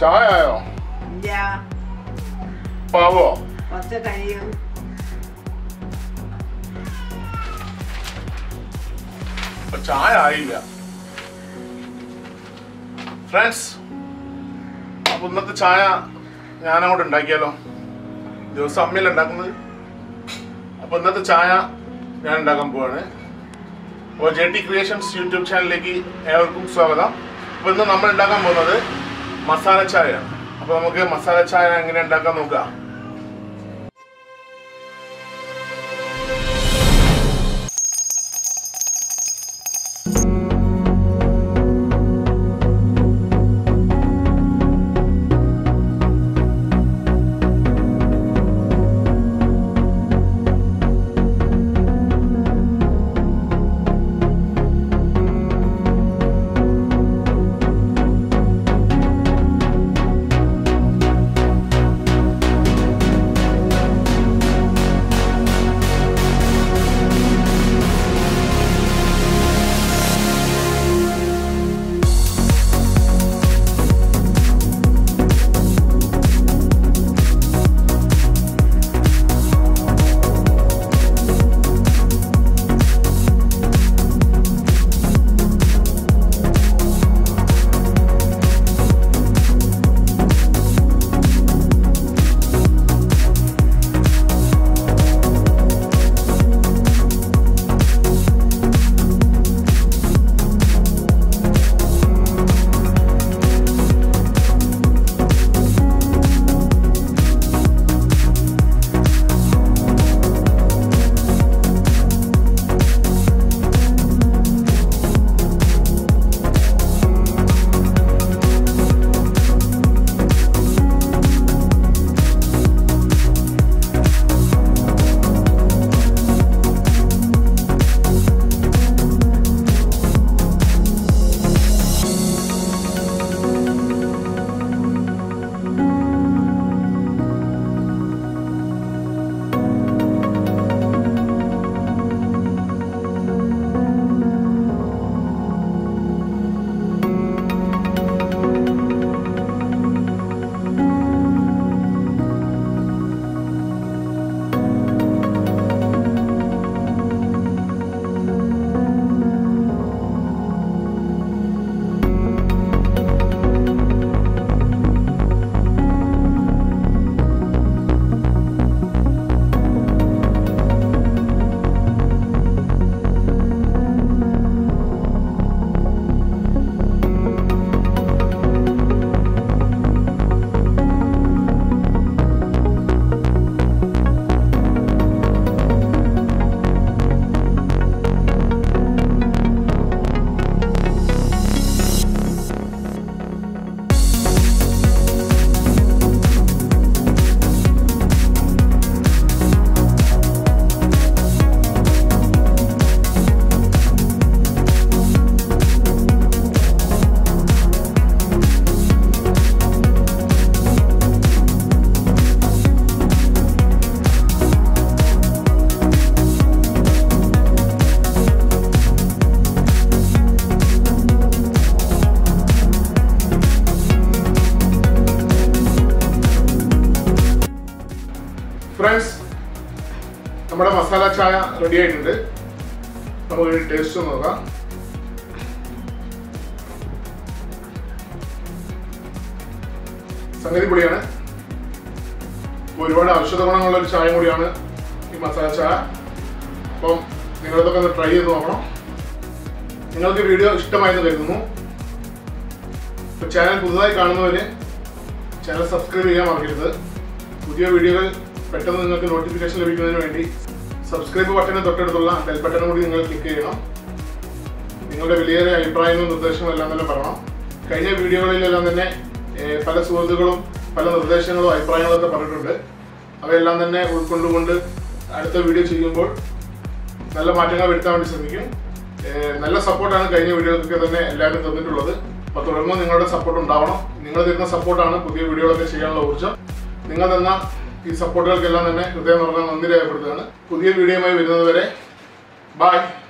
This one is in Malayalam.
ചായ ആയോ ഇല്ല പാവോ കുറച്ച് കഴിയും അപ്പൊ ചായ ആയില്ല ഫ്രണ്ട്സ് അപ്പൊ ഇന്നത്തെ ചായ ഞാനങ്ങോട്ട് ഉണ്ടാക്കിയാലോ ദിവസം അമ്മയിൽ ഉണ്ടാക്കുന്നത് അപ്പൊ ഇന്നത്തെ ചായ ഞാൻ ഉണ്ടാക്കാൻ പോവാണ് അപ്പോൾ ജെ ടി ക്രിയേഷൻസ് യൂട്യൂബ് ചാനലിലേക്ക് ഏവർക്കും സ്വാഗതം അപ്പോൾ ഇന്ന് നമ്മൾ ഉണ്ടാക്കാൻ പോകുന്നത് മസാല ചായയാണ് അപ്പോൾ നമുക്ക് മസാല ചായ എങ്ങനെ ഉണ്ടാക്കാൻ നോക്കാം ഫ്രണ്ട്സ് നമ്മുടെ മസാല ചായ റെഡി ആയിട്ടുണ്ട് നമുക്ക് ടേസ്റ്റ് നോക്കാം സംഗതി പൊടിയാണ് ഒരുപാട് ഔഷധ ഗുണങ്ങളുള്ള ഒരു ചായ കൂടിയാണ് ഈ മസാല ചായ അപ്പം നിങ്ങളിതൊക്കെ ഒന്ന് ട്രൈ ചെയ്ത് നോക്കണം നിങ്ങൾക്ക് വീഡിയോ ഇഷ്ടമായെന്ന് കരുതുന്നു ഇപ്പൊ ചാനൽ പുതുതായി കാണുന്നവര് ചാനൽ സബ്സ്ക്രൈബ് ചെയ്യാൻ മറക്കരുത് പുതിയ വീഡിയോകൾ പെട്ടെന്ന് നിങ്ങൾക്ക് നോട്ടിഫിക്കേഷൻ ലഭിക്കുന്നതിന് വേണ്ടി സബ്സ്ക്രൈബ് ബട്ടന് തൊട്ടടുത്തുള്ള ബെൽ ബട്ടൺ കൂടി നിങ്ങൾ ക്ലിക്ക് ചെയ്യണം നിങ്ങളുടെ വലിയ അഭിപ്രായങ്ങളും നിർദ്ദേശങ്ങളും എല്ലാം തന്നെ പറയണം കഴിഞ്ഞ വീഡിയോകളിലെല്ലാം തന്നെ ഏഹ്, പല സുഹൃത്തുക്കളും പല നിർദ്ദേശങ്ങളും അഭിപ്രായങ്ങളും ഒക്കെ പറഞ്ഞിട്ടുണ്ട് അവയെല്ലാം തന്നെ ഉൾക്കൊണ്ടുകൊണ്ട് അടുത്ത വീഡിയോ ചെയ്യുമ്പോൾ നല്ല മാറ്റങ്ങൾ വരുത്താൻ വേണ്ടി ശ്രമിക്കും ഏഹ്, നല്ല സപ്പോർട്ടാണ് കഴിഞ്ഞ വീഡിയോകൾക്ക് തന്നെ എല്ലാവരും തന്നിട്ടുള്ളത് അപ്പൊ തുടർന്ന് നിങ്ങളുടെ സപ്പോർട്ട് ഉണ്ടാവണം നിങ്ങൾ തരുന്ന സപ്പോർട്ടാണ് പുതിയ വീഡിയോകളൊക്കെ ചെയ്യാനുള്ള ഊർജ്ജം നിങ്ങൾ തന്ന ഈ സപ്പോർട്ടുകൾക്കെല്ലാം തന്നെ ഹൃദയം നിറഞ്ഞ നന്ദി രേഖപ്പെടുത്തുകയാണ് പുതിയ വീഡിയോയുമായി വരുന്നതുവരെ ബൈ